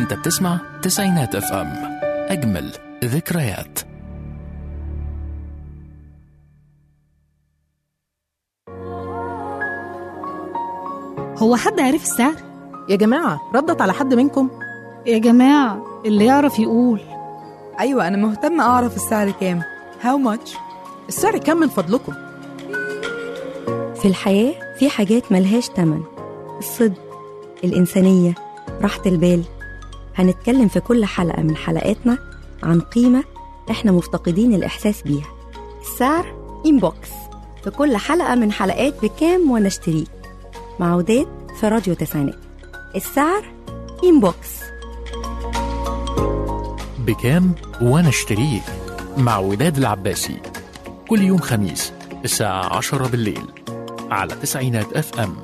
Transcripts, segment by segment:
انت بتسمع تسعينات اف ام اجمل ذكريات هو حد عرف السعر؟ يا جماعة ردت على حد منكم؟ يا جماعة اللي يعرف يقول أيوة أنا مهتمة أعرف السعر كام How much؟ السعر كام من فضلكم؟ في الحياة في حاجات ملهاش تمن الصدق الإنسانية راحة البال هنتكلم في كل حلقة من حلقاتنا عن قيمة إحنا مفتقدين الإحساس بيها السعر إنبوكس في كل حلقة من حلقات بكام وأنا اشتريك مع وداد في راديو تسعينات السعر إنبوكس بكام وانا اشتريك مع وداد العباسي كل يوم خميس الساعة عشرة بالليل على تسعينات اف ام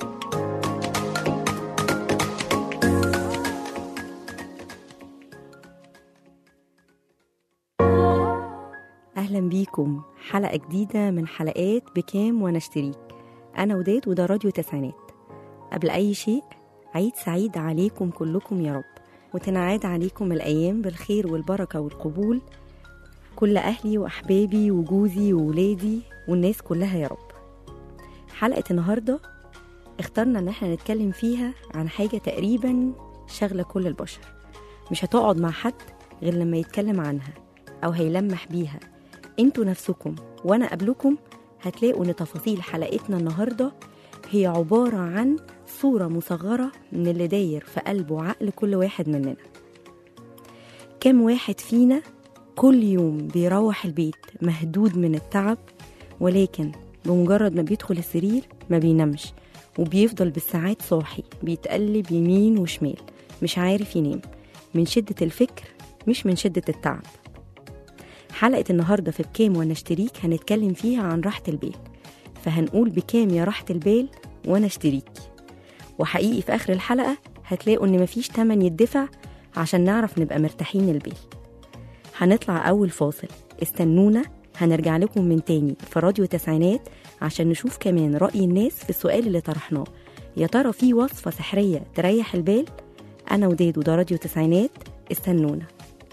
أهلا بيكم حلقة جديدة من حلقات بكام وأنا اشتريك أنا وداد وده راديو تسعينات قبل أي شيء عيد سعيد عليكم كلكم يا رب وتنعاد عليكم الأيام بالخير والبركة والقبول كل أهلي وأحبابي وجوزي وولادي والناس كلها يا رب حلقة النهاردة اخترنا إن احنا نتكلم فيها عن حاجة تقريبا شغلة كل البشر مش هتقعد مع حد غير لما يتكلم عنها أو هيلمح بيها انتوا نفسكم وانا قبلكم هتلاقوا ان تفاصيل حلقتنا النهارده هي عباره عن صوره مصغره من اللي داير في قلب وعقل كل واحد مننا كم واحد فينا كل يوم بيروح البيت مهدود من التعب ولكن بمجرد ما بيدخل السرير ما بينامش وبيفضل بالساعات صاحي بيتقلب يمين وشمال مش عارف ينام من شدة الفكر مش من شدة التعب حلقة النهاردة في بكام وانا اشتريك هنتكلم فيها عن راحة البال فهنقول بكام يا راحة البال وانا اشتريكي وحقيقي في آخر الحلقة هتلاقوا إن مفيش تمن يدفع عشان نعرف نبقى مرتاحين البال هنطلع أول فاصل استنونا هنرجع لكم من تاني في راديو تسعينات عشان نشوف كمان رأي الناس في السؤال اللي طرحناه يا ترى في وصفة سحرية تريح البال أنا وداد وده راديو تسعينات استنونا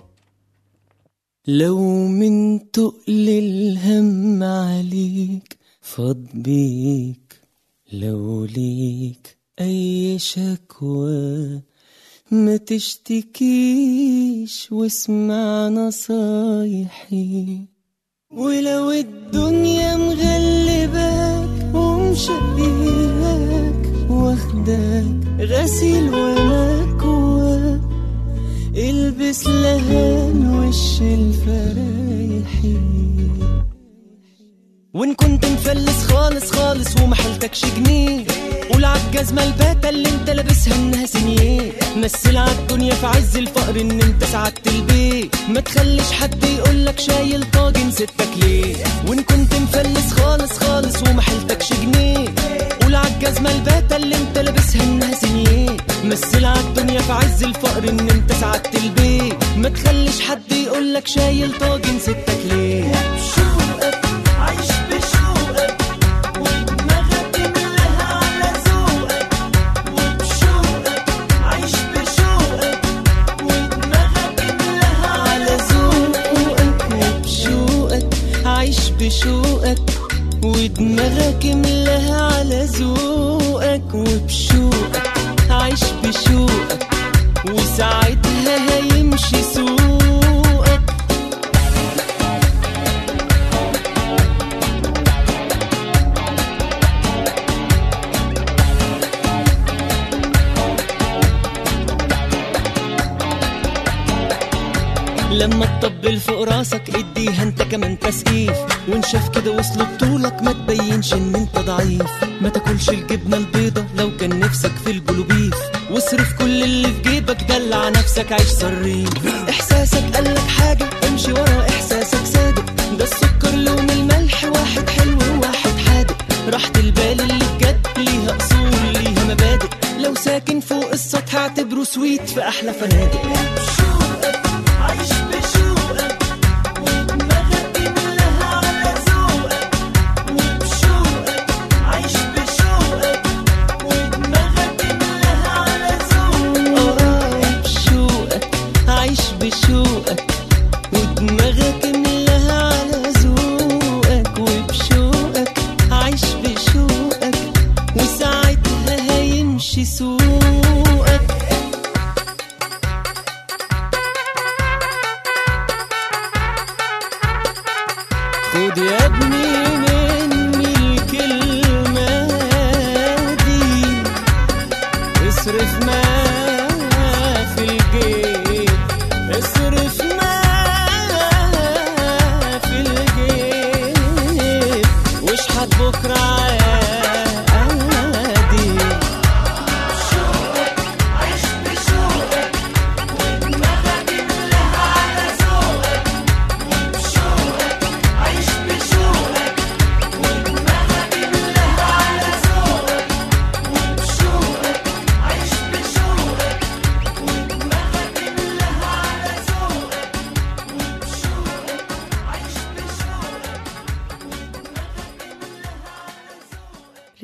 لو من تقل الهم عليك فاض بيك لو ليك أي شكوى ما تشتكيش واسمع نصايحي ولو الدنيا مغلباك ومشقياك واخداك غسيل ومكواك البس لهان وش الفرايحي وان كنت مفلس خالص خالص وما حيلتكش جنيه قول عالجزمة الباتة اللي انت لابسها انها سنيه مثل عالدنيا في عز الفقر ان انت سعدت البيت ما تخليش حد يقولك شايل طاجن ستك ليه وان كنت مفلس خالص خالص وما حيلتكش جنيه قول عالجزمة الباتة اللي انت لابسها انها سنيه مثل عالدنيا في عز الفقر ان انت سعدت البيت ما تخليش حد يقولك شايل طاجن ستك ليه بشوقك عايش بشوقك ودماغك ملاها على ذوقك وبشوقك عايش بشوقك ودماغك ملاها على ذوقك وبشوقك عايش بشوقك ودماغك ملاها على ذوقك وبشوقك عايش بشوقك وساعتها هيمشي سوقك لما تطبل فوق راسك اديها انت كمان تسقيف وان شاف كده وصل بطولك ما تبينش ان انت ضعيف ما تاكلش الجبنه البيضه لو كان نفسك في البلوبيف واصرف كل اللي في جيبك دلع نفسك عيش صريف احساسك قالك حاجه امشي ورا احساسك صادق ده السكر لون الملح واحد حلو وواحد حادق راحة البال اللي بجد ليها اصول ليها مبادئ لو ساكن فوق السطح اعتبره سويت في احلى فنادق عايش بشوقك ودماغك ملاها على ذوقك وبشوقك عايش بشوقك ودماغك ملاها على ذوقك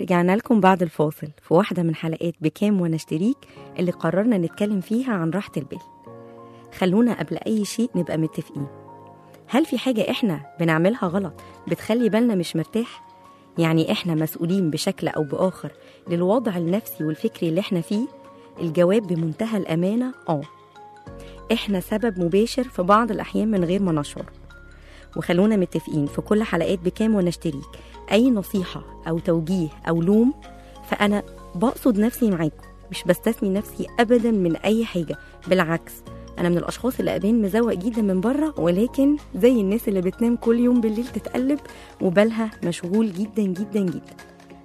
رجعنا لكم بعد الفاصل في واحدة من حلقات بكام وانا اشتريك اللي قررنا نتكلم فيها عن راحة البال خلونا قبل أي شيء نبقى متفقين هل في حاجة إحنا بنعملها غلط بتخلي بالنا مش مرتاح؟ يعني إحنا مسؤولين بشكل أو بآخر للوضع النفسي والفكري اللي إحنا فيه؟ الجواب بمنتهى الأمانة آه إحنا سبب مباشر في بعض الأحيان من غير ما نشعر وخلونا متفقين في كل حلقات بكام وانا اشتريك اي نصيحه او توجيه او لوم فانا بقصد نفسي معاكم مش بستثني نفسي ابدا من اي حاجه بالعكس انا من الاشخاص اللي ابان مزوق جدا من بره ولكن زي الناس اللي بتنام كل يوم بالليل تتقلب وبالها مشغول جدا جدا جدا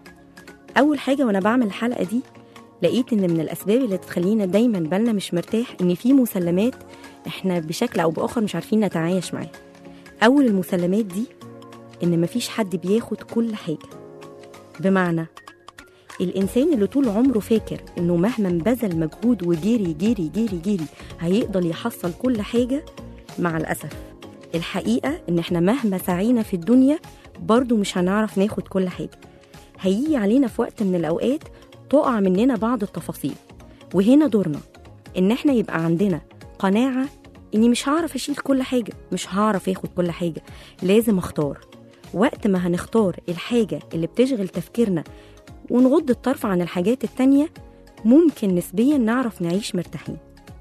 اول حاجه وانا بعمل الحلقه دي لقيت ان من الاسباب اللي تخلينا دايما بالنا مش مرتاح ان في مسلمات احنا بشكل او باخر مش عارفين نتعايش معاها أول المسلمات دي إن مفيش حد بياخد كل حاجة بمعنى الإنسان اللي طول عمره فاكر إنه مهما بذل مجهود وجري جري جري جري هيقدر يحصل كل حاجة مع الأسف الحقيقة إن إحنا مهما سعينا في الدنيا برضو مش هنعرف ناخد كل حاجة هيجي علينا في وقت من الأوقات تقع مننا بعض التفاصيل وهنا دورنا إن إحنا يبقى عندنا قناعة اني مش هعرف اشيل كل حاجه مش هعرف اخد كل حاجه لازم اختار وقت ما هنختار الحاجه اللي بتشغل تفكيرنا ونغض الطرف عن الحاجات التانية ممكن نسبيا نعرف نعيش مرتاحين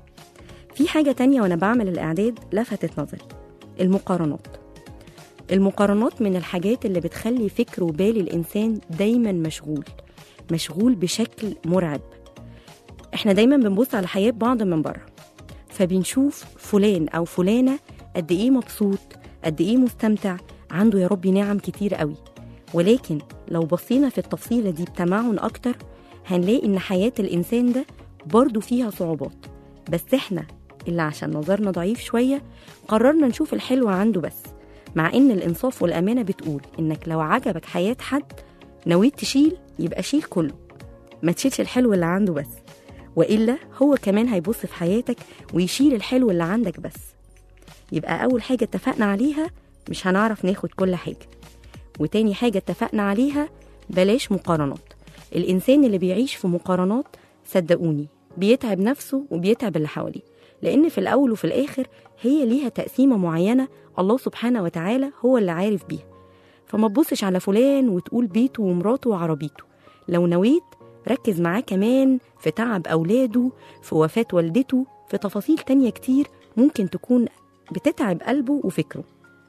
في حاجة تانية وأنا بعمل الإعداد لفتت نظري المقارنات المقارنات من الحاجات اللي بتخلي فكر وبال الإنسان دايما مشغول مشغول بشكل مرعب احنا دايما بنبص على حياة بعض من بره فبنشوف فلان او فلانه قد ايه مبسوط قد ايه مستمتع عنده يا ربي نعم كتير قوي ولكن لو بصينا في التفصيله دي بتمعن اكتر هنلاقي ان حياه الانسان ده برضه فيها صعوبات بس احنا اللي عشان نظرنا ضعيف شويه قررنا نشوف الحلو عنده بس مع ان الانصاف والامانه بتقول انك لو عجبك حياه حد نويت تشيل يبقى شيل كله ما تشيلش الحلو اللي عنده بس والا هو كمان هيبص في حياتك ويشيل الحلو اللي عندك بس يبقى اول حاجه اتفقنا عليها مش هنعرف ناخد كل حاجه وتاني حاجه اتفقنا عليها بلاش مقارنات الانسان اللي بيعيش في مقارنات صدقوني بيتعب نفسه وبيتعب اللي حواليه لان في الاول وفي الاخر هي ليها تقسيمه معينه الله سبحانه وتعالى هو اللي عارف بيها فما تبصش على فلان وتقول بيته ومراته وعربيته لو نويت ركز معاه كمان في تعب أولاده في وفاة والدته في تفاصيل تانية كتير ممكن تكون بتتعب قلبه وفكره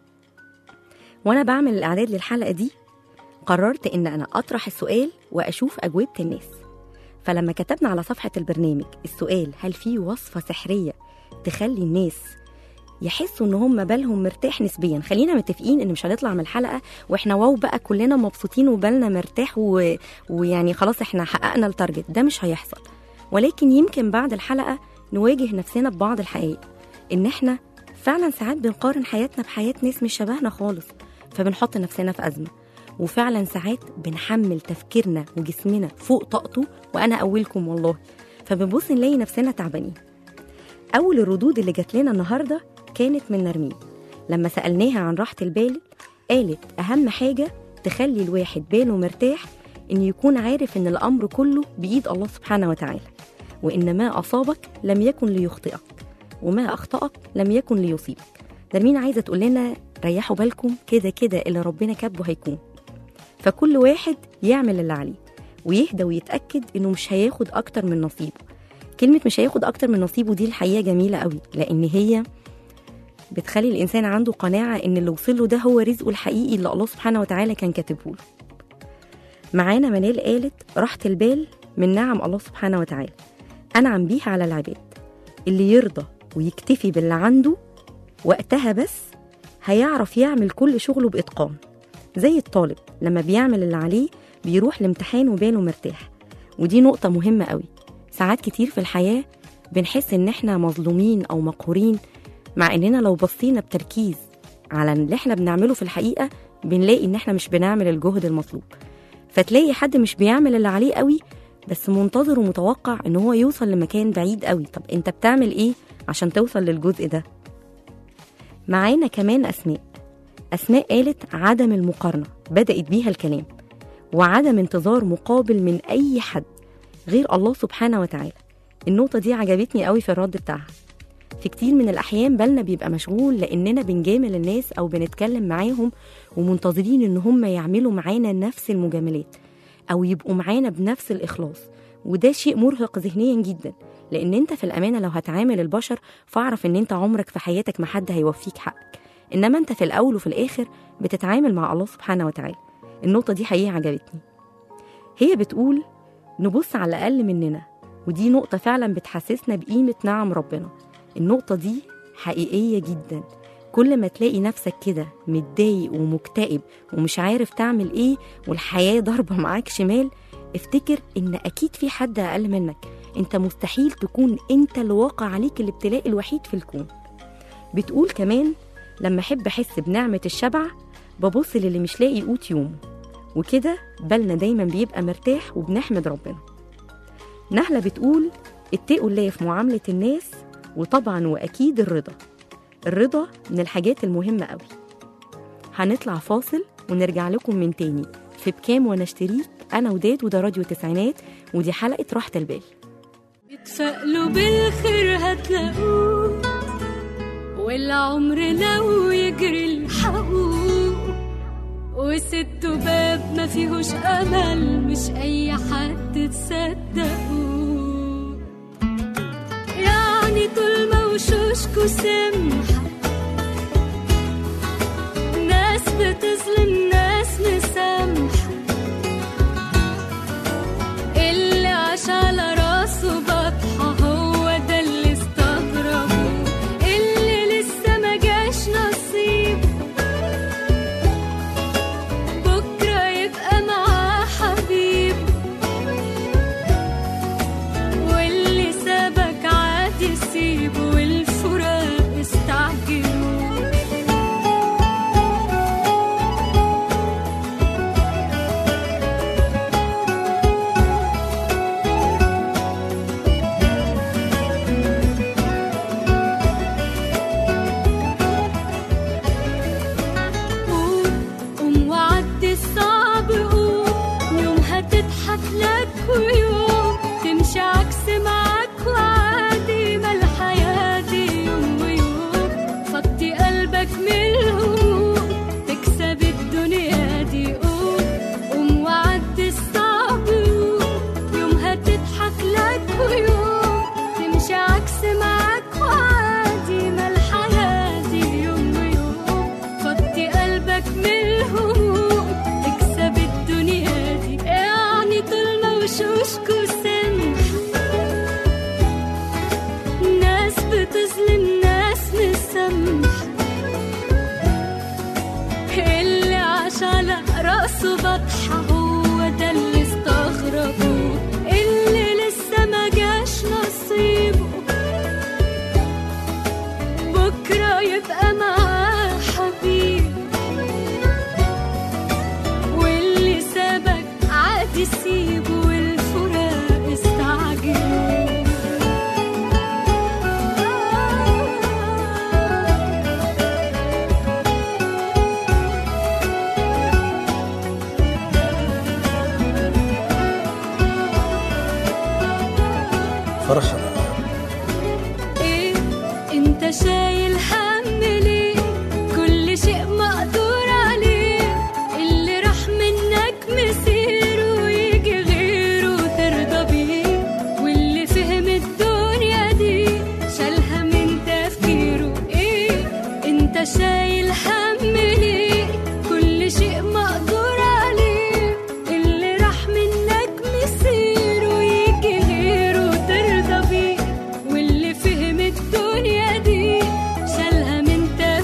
وأنا بعمل الإعداد للحلقة دي قررت إن أنا أطرح السؤال وأشوف أجوبة الناس فلما كتبنا على صفحة البرنامج السؤال هل في وصفة سحرية تخلي الناس يحسوا ان هم بالهم مرتاح نسبيا خلينا متفقين ان مش هنطلع من الحلقه واحنا واو بقى كلنا مبسوطين وبالنا مرتاح و... ويعني خلاص احنا حققنا التارجت ده مش هيحصل ولكن يمكن بعد الحلقه نواجه نفسنا ببعض الحقائق ان احنا فعلا ساعات بنقارن حياتنا بحياه ناس مش شبهنا خالص فبنحط نفسنا في ازمه وفعلا ساعات بنحمل تفكيرنا وجسمنا فوق طاقته وانا اولكم والله فبنبص نلاقي نفسنا تعبانين اول الردود اللي جات لنا النهارده كانت من نرمين لما سالناها عن راحه البال قالت اهم حاجه تخلي الواحد باله مرتاح ان يكون عارف ان الامر كله بايد الله سبحانه وتعالى وان ما اصابك لم يكن ليخطئك وما اخطاك لم يكن ليصيبك نرمين عايزه تقول لنا ريحوا بالكم كده كده اللي ربنا كاتبه هيكون فكل واحد يعمل اللي عليه ويهدى ويتاكد انه مش هياخد اكتر من نصيبه كلمه مش هياخد اكتر من نصيبه دي الحقيقه جميله قوي لان هي بتخلي الانسان عنده قناعه ان اللي وصل له ده هو رزقه الحقيقي اللي الله سبحانه وتعالى كان كاتبه له معانا منال قالت راحه البال من نعم الله سبحانه وتعالى انعم بيها على العباد اللي يرضى ويكتفي باللي عنده وقتها بس هيعرف يعمل كل شغله بإتقان زي الطالب لما بيعمل اللي عليه بيروح الامتحان وباله مرتاح ودي نقطة مهمة قوي ساعات كتير في الحياة بنحس إن إحنا مظلومين أو مقهورين مع إننا لو بصينا بتركيز على اللي إحنا بنعمله في الحقيقة بنلاقي إن إحنا مش بنعمل الجهد المطلوب فتلاقي حد مش بيعمل اللي عليه قوي بس منتظر ومتوقع إن هو يوصل لمكان بعيد قوي طب أنت بتعمل إيه عشان توصل للجزء ده معانا كمان أسماء أسماء قالت عدم المقارنة بدأت بيها الكلام وعدم انتظار مقابل من أي حد غير الله سبحانه وتعالى النقطة دي عجبتني قوي في الرد بتاعها في كتير من الأحيان بالنا بيبقى مشغول لأننا بنجامل الناس أو بنتكلم معاهم ومنتظرين إن هم يعملوا معانا نفس المجاملات أو يبقوا معانا بنفس الإخلاص وده شيء مرهق ذهنيا جدا لأن أنت في الأمانة لو هتعامل البشر فاعرف إن أنت عمرك في حياتك ما حد هيوفيك حقك إنما أنت في الأول وفي الآخر بتتعامل مع الله سبحانه وتعالى النقطة دي حقيقة عجبتني هي بتقول نبص على الأقل مننا ودي نقطة فعلا بتحسسنا بقيمة نعم ربنا النقطة دي حقيقية جدا كل ما تلاقي نفسك كده متضايق ومكتئب ومش عارف تعمل ايه والحياة ضاربة معاك شمال افتكر ان اكيد في حد اقل منك انت مستحيل تكون انت اللي واقع عليك الابتلاء الوحيد في الكون بتقول كمان لما احب احس بنعمة الشبع ببص للي مش لاقي قوت يومه وكده بالنا دايما بيبقى مرتاح وبنحمد ربنا نهلة بتقول اتقوا الله في معاملة الناس وطبعا وأكيد الرضا الرضا من الحاجات المهمة قوي هنطلع فاصل ونرجع لكم من تاني في بكام وانا اشتريك انا وداد وده راديو تسعينات ودي حلقة راحة البال اتفائلوا بالخير هتلاقوه والعمر لو يجري الحقوق وسدوا باب ما فيهوش امل مش اي حد تصدقوه يعني طول ما وشوشكوا سمحة ناس بتظلم ناس مسامحة اللي عاش على راسه بطحة هو ده اللي استغربه اللي لسه ما جاش نصيب بكرة يبقى معاه حبيب واللي سابك عادي سيبه والفراق استعجلوا قوم قوم وعدي الصعب قوم يوم هتضحك لك ويوم تمشي عكس معاك وعادي ما الحياة دي يوم ويوم فضي قلبك من الهموم تكسب الدنيا دي قوم قوم وعدي الصعب قوم يوم هتضحك لك ويوم تمشي عكس معاك وعادي ما الحياة دي يوم ويوم فضي قلبك من الهموم تكسب الدنيا دي يعني طول ما وشوشكوا سمح ناس بتظلم ناس مسامح اللي عاش على راسه بطحة هو ده اللي استغربوه اللي لسه ما جاش نصيبه بكرة يبقى معاه حبيب واللي سابك عادي سيبه والفراق استعجلوا فرحة ايه انت شايل هم ليه كل شيء مقدور عليه اللي راح منك مسيره ويجي غيره ترضى بيه واللي فهم الدنيا دي شالها من تفكيره ايه انت شايل هم ليه كل شيء مقدور عليه اللي راح منك مسيره ويجي غيره ترضى بيه واللي فهم الدنيا دي شالها من تفكيره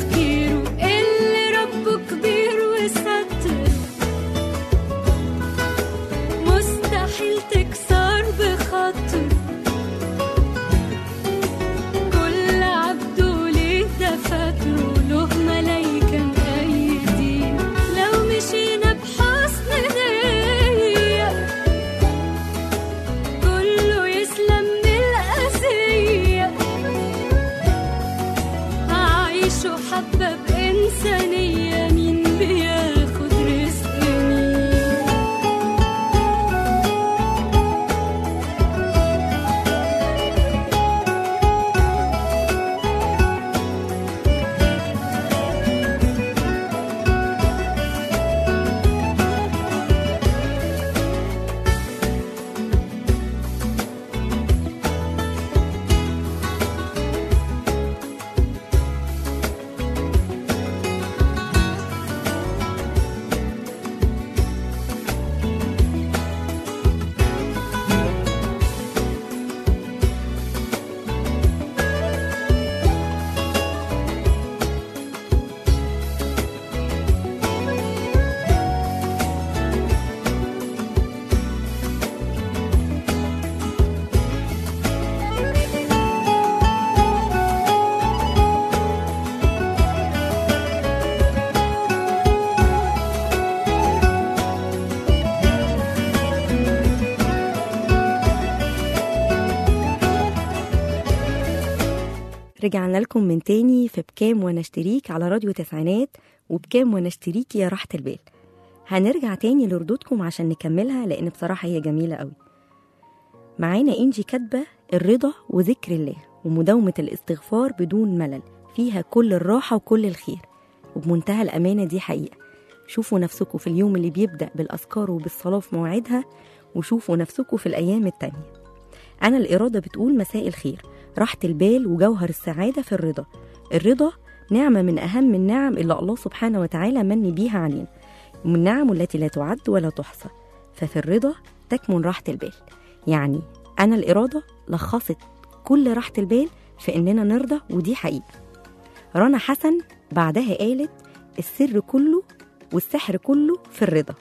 رجعنا لكم من تاني في بكام وانا اشتريك على راديو تسعينات وبكام وانا اشتريك يا راحة البال هنرجع تاني لردودكم عشان نكملها لأن بصراحة هي جميلة قوي معانا إنجي كاتبة الرضا وذكر الله ومداومة الاستغفار بدون ملل فيها كل الراحة وكل الخير وبمنتهى الأمانة دي حقيقة شوفوا نفسكم في اليوم اللي بيبدأ بالأذكار وبالصلاة في مواعيدها وشوفوا نفسكم في الأيام التانية أنا الإرادة بتقول مساء الخير راحة البال وجوهر السعادة في الرضا الرضا نعمة من أهم النعم اللي الله سبحانه وتعالى من بيها علينا ومن النعم التي لا تعد ولا تحصى ففي الرضا تكمن راحة البال يعني أنا الإرادة لخصت كل راحة البال في إننا نرضى ودي حقيقة رنا حسن بعدها قالت السر كله والسحر كله في الرضا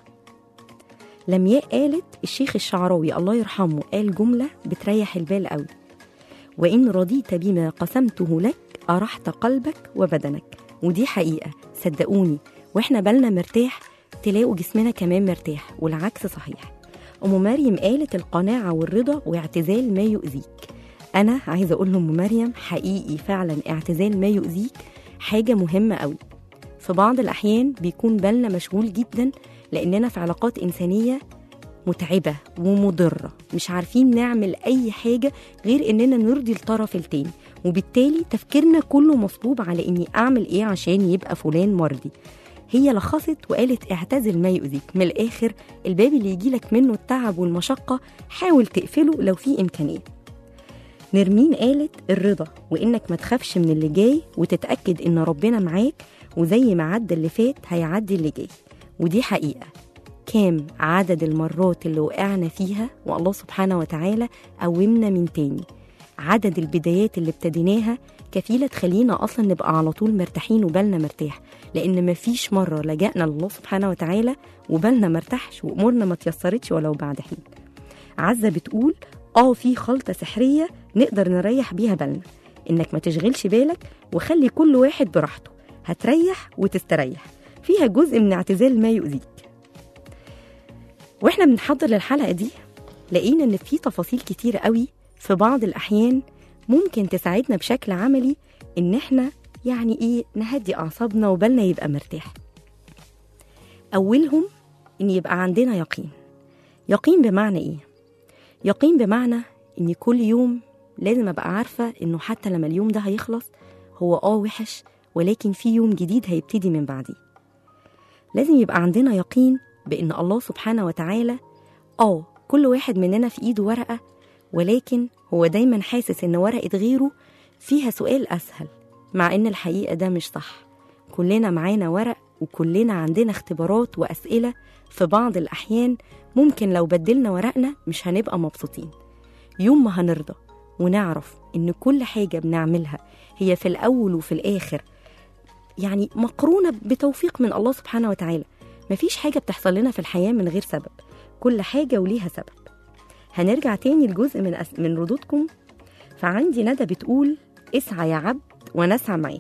لمياء قالت الشيخ الشعراوي الله يرحمه قال جملة بتريح البال قوي وإن رضيت بما قسمته لك أرحت قلبك وبدنك ودي حقيقة صدقوني وإحنا بالنا مرتاح تلاقوا جسمنا كمان مرتاح والعكس صحيح أم مريم قالت القناعة والرضا واعتزال ما يؤذيك أنا عايزة أقول لأم مريم حقيقي فعلا اعتزال ما يؤذيك حاجة مهمة قوي في بعض الأحيان بيكون بالنا مشغول جدا لأننا في علاقات إنسانية متعبة ومضرة مش عارفين نعمل أي حاجة غير إننا نرضي الطرف التاني وبالتالي تفكيرنا كله مصبوب على إني أعمل إيه عشان يبقى فلان مرضي هي لخصت وقالت اعتزل ما يؤذيك من الآخر الباب اللي يجيلك منه التعب والمشقة حاول تقفله لو في إمكانية نرمين قالت الرضا وإنك ما تخافش من اللي جاي وتتأكد إن ربنا معاك وزي ما عدى اللي فات هيعدي اللي جاي ودي حقيقة كام عدد المرات اللي وقعنا فيها والله سبحانه وتعالى قومنا من تاني عدد البدايات اللي ابتديناها كفيلة تخلينا أصلا نبقى على طول مرتاحين وبالنا مرتاح لأن مفيش مرة لجأنا لله سبحانه وتعالى وبالنا مرتاحش وأمورنا ما تيسرتش ولو بعد حين عزة بتقول اه في خلطة سحرية نقدر نريح بيها بالنا انك ما تشغلش بالك وخلي كل واحد براحته هتريح وتستريح فيها جزء من اعتزال ما يؤذيك واحنا بنحضر للحلقة دي لقينا ان في تفاصيل كتير قوي في بعض الأحيان ممكن تساعدنا بشكل عملي ان احنا يعني ايه نهدي اعصابنا وبالنا يبقى مرتاح اولهم ان يبقى عندنا يقين يقين بمعنى ايه يقين بمعنى ان كل يوم لازم ابقى عارفه انه حتى لما اليوم ده هيخلص هو اه وحش ولكن في يوم جديد هيبتدي من بعديه لازم يبقى عندنا يقين بان الله سبحانه وتعالى اه كل واحد مننا في ايده ورقه ولكن هو دايما حاسس ان ورقه غيره فيها سؤال اسهل مع ان الحقيقه ده مش صح كلنا معانا ورق وكلنا عندنا اختبارات واسئله في بعض الاحيان ممكن لو بدلنا ورقنا مش هنبقى مبسوطين يوم ما هنرضى ونعرف ان كل حاجه بنعملها هي في الاول وفي الاخر يعني مقرونه بتوفيق من الله سبحانه وتعالى مفيش حاجه بتحصل لنا في الحياه من غير سبب كل حاجه وليها سبب هنرجع تاني لجزء من أس... من ردودكم فعندي ندى بتقول اسعى يا عبد ونسعى معاك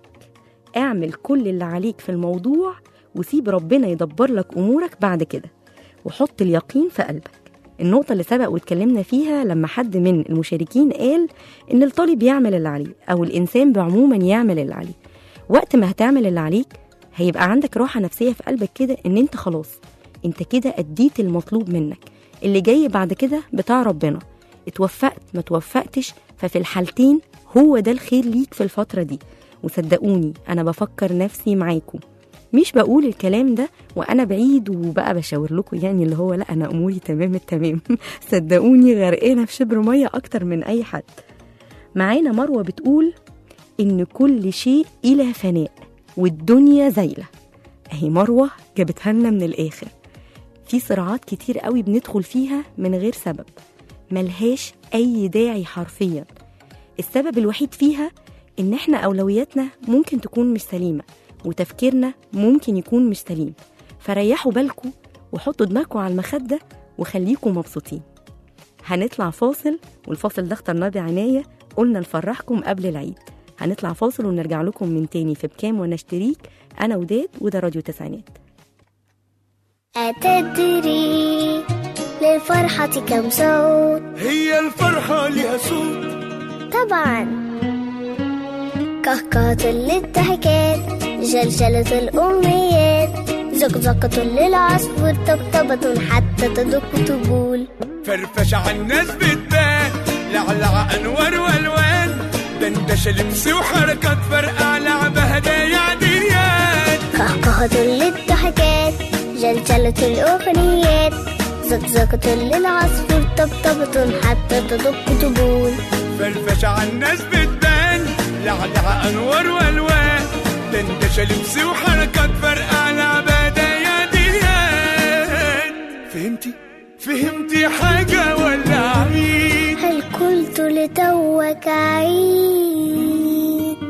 اعمل كل اللي عليك في الموضوع وسيب ربنا يدبر لك امورك بعد كده وحط اليقين في قلبك النقطة اللي سبق واتكلمنا فيها لما حد من المشاركين قال إن الطالب يعمل اللي عليه أو الإنسان بعموما يعمل اللي عليه وقت ما هتعمل اللي عليك هيبقى عندك راحة نفسية في قلبك كده إن أنت خلاص أنت كده أديت المطلوب منك اللي جاي بعد كده بتاع ربنا اتوفقت ما توفقتش ففي الحالتين هو ده الخير ليك في الفترة دي وصدقوني أنا بفكر نفسي معاكم مش بقول الكلام ده وانا بعيد وبقى بشاور لكم يعني اللي هو لا انا اموري تمام التمام صدقوني غرقانه في شبر ميه اكتر من اي حد معانا مروه بتقول ان كل شيء الى فناء والدنيا زايله اهي مروه جابتها لنا من الاخر في صراعات كتير قوي بندخل فيها من غير سبب ملهاش اي داعي حرفيا السبب الوحيد فيها ان احنا اولوياتنا ممكن تكون مش سليمه وتفكيرنا ممكن يكون مش سليم فريحوا بالكم وحطوا دماغكم على المخدة وخليكم مبسوطين هنطلع فاصل والفاصل ده اخترناه بعناية قلنا نفرحكم قبل العيد هنطلع فاصل ونرجع لكم من تاني في بكام وانا اشتريك انا وداد وده راديو تسعينات أتدري للفرحة كم صوت هي الفرحة لها صوت طبعا كهكهة للضحكات جلجلة الأمنيات زقزقة للعصفور طبطبة حتى تدق طبول فرفش على الناس بتبان لعلع انوار والوان دندش لبس وحركات فرقع لعبة هدايا عديات كهكهة للضحكات جلجلة الأغنيات زقزقة للعصفور طبطبة حتى تدق طبول فرفش على الناس بتبان لعلع انوار والوان دندش لبس وحركات فرقع لعبة هدايا عديات فهمتي فهمتي حاجة ولا عميد هل قلت لتوك عيد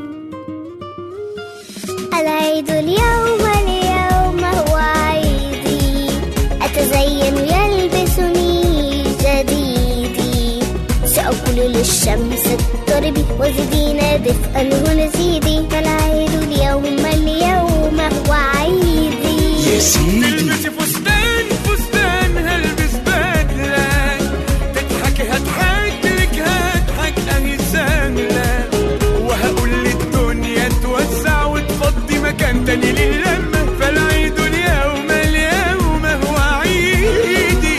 العيد اليوم اليوم هو عيدي أتزين يلبسني جديدي سأقول للشمس اضطربي وزدينا دفئا ونزيدي العيد اليوم اليوم هو عيدي يا سيدي البسي فستان فستان هلبس بدلة تضحكي هضحك لك هضحك اهي سهلة وهقول للدنيا توسع وتفضي مكان تاني للمة فالعيد اليوم اليوم هو عيدي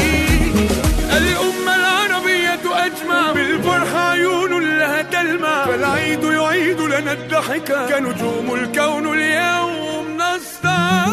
الأمة العربية أجمع بالفرحة عيون لها تلمع فالعيد يعيد لنا الضحكة كنجوم الكون اليوم نسطع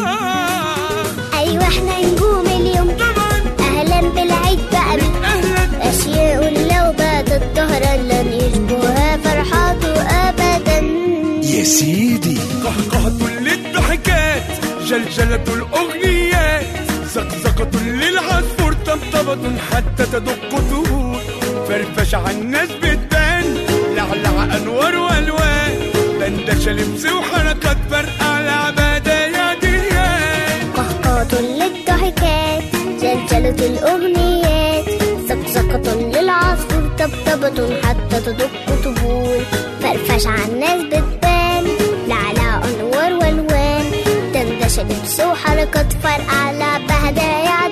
أيوة احنا نجوم اليوم أهلا بالعيد بقى أهلا أشياء لو باتت ظهرا لن يشبهها فرحاته أبدا يا سيدي قهقهة للضحكات جلجلة الأغنيات زقزقة للعصفور طبطبة حتى تدق طهور فرفش على الناس بتبان لعلع أنوار وألوان دندش لبس وحركات فرقع لعبة يا ديان قهقهة للضحكات جلجلة الأغنيات زقزقة للعصفور طبطبة حتى تدق طبول فرفش على الناس بتبان لعلى أنوار والوان دندش لبس وحركات فرقع لعبة هدايا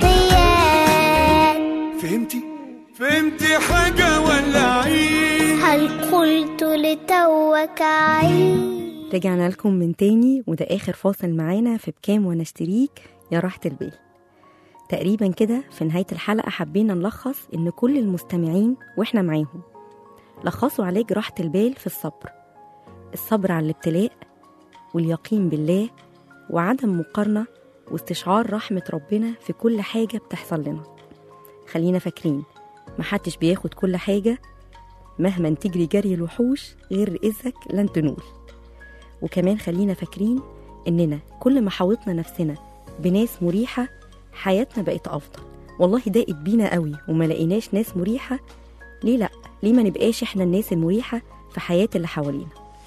عاديات فهمتي؟ فهمتي حاجة ولا عيد؟ هل قلت لتوك عيد رجعنا لكم من تاني وده آخر فاصل معانا في بكام وانا اشتريك يا راحة البال تقريبا كده في نهاية الحلقة حبينا نلخص إن كل المستمعين وإحنا معاهم لخصوا علاج راحة البال في الصبر الصبر على الابتلاء واليقين بالله وعدم مقارنة واستشعار رحمة ربنا في كل حاجة بتحصل لنا خلينا فاكرين محدش بياخد كل حاجة مهما تجري جري الوحوش غير رزقك لن تنول وكمان خلينا فاكرين إننا كل ما حاوطنا نفسنا بناس مريحة حياتنا بقت أفضل والله ضاقت بينا قوي وما لقيناش ناس مريحة ليه لأ ليه ما نبقاش إحنا الناس المريحة في حياة اللي حوالينا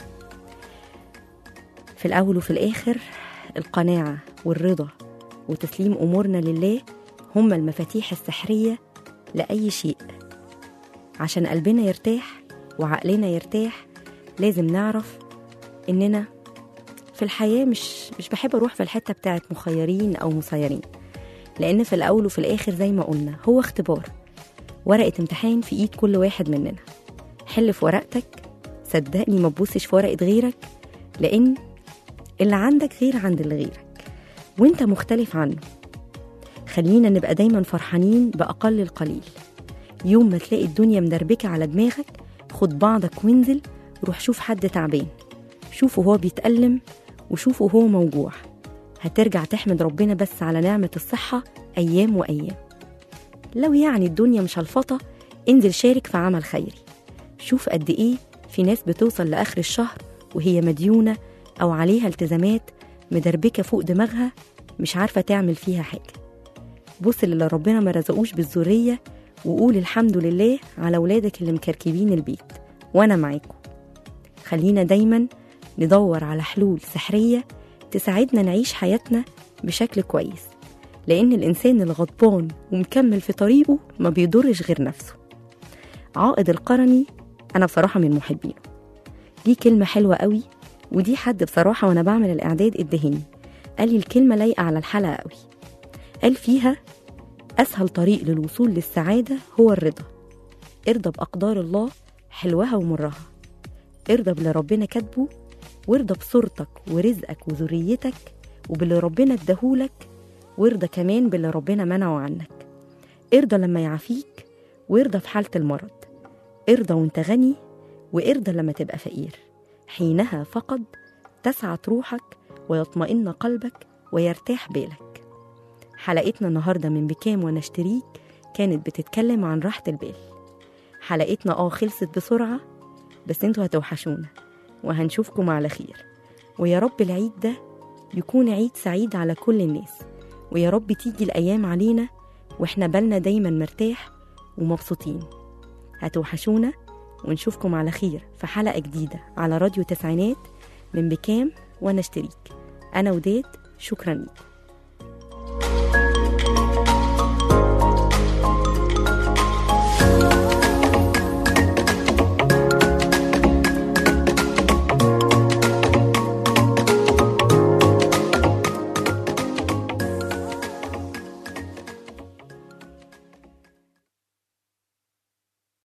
في الأول وفي الآخر القناعة والرضا وتسليم أمورنا لله هما المفاتيح السحرية لأي شيء عشان قلبنا يرتاح وعقلنا يرتاح لازم نعرف إننا في الحياة مش مش بحب أروح في الحتة بتاعت مخيرين أو مسيرين لأن في الأول وفي الآخر زي ما قلنا هو اختبار ورقة امتحان في إيد كل واحد مننا حل في ورقتك صدقني ما تبصش في ورقة غيرك لأن اللي عندك غير عند اللي غيرك وانت مختلف عنه خلينا نبقى دايما فرحانين بأقل القليل يوم ما تلاقي الدنيا مدربكة على دماغك خد بعضك وانزل روح شوف حد تعبان شوفه هو بيتألم وشوفه هو موجوع هترجع تحمد ربنا بس على نعمة الصحة أيام وأيام لو يعني الدنيا مش هلفطة انزل شارك في عمل خيري شوف قد إيه في ناس بتوصل لآخر الشهر وهي مديونة أو عليها التزامات مدربكة فوق دماغها مش عارفة تعمل فيها حاجة بص اللي ربنا ما رزقوش بالذرية وقول الحمد لله على ولادك اللي مكركبين البيت وأنا معاكم خلينا دايما ندور على حلول سحرية تساعدنا نعيش حياتنا بشكل كويس لأن الإنسان الغضبان ومكمل في طريقه ما بيضرش غير نفسه عائد القرني أنا بصراحة من محبينه ليه كلمة حلوة قوي ودي حد بصراحة وأنا بعمل الإعداد ادهني قال لي الكلمة لايقة على الحلقة قوي قال فيها أسهل طريق للوصول للسعادة هو الرضا ارضى بأقدار الله حلوها ومرها ارضى باللي ربنا كاتبه وارضى بصورتك ورزقك وذريتك وباللي ربنا اداهولك وارضى كمان باللي ربنا منعه عنك ارضى لما يعافيك وارضى في حالة المرض ارضى وانت غني وارضى لما تبقى فقير حينها فقد تسعد روحك ويطمئن قلبك ويرتاح بالك حلقتنا النهاردة من بكام وانا اشتريك كانت بتتكلم عن راحة البال حلقتنا اه خلصت بسرعة بس انتوا هتوحشونا وهنشوفكم على خير ويا رب العيد ده يكون عيد سعيد على كل الناس ويا رب تيجي الأيام علينا واحنا بالنا دايما مرتاح ومبسوطين هتوحشونا ونشوفكم على خير في حلقة جديدة على راديو تسعينات من بكام وانا اشتريك أنا وداد شكرا لكم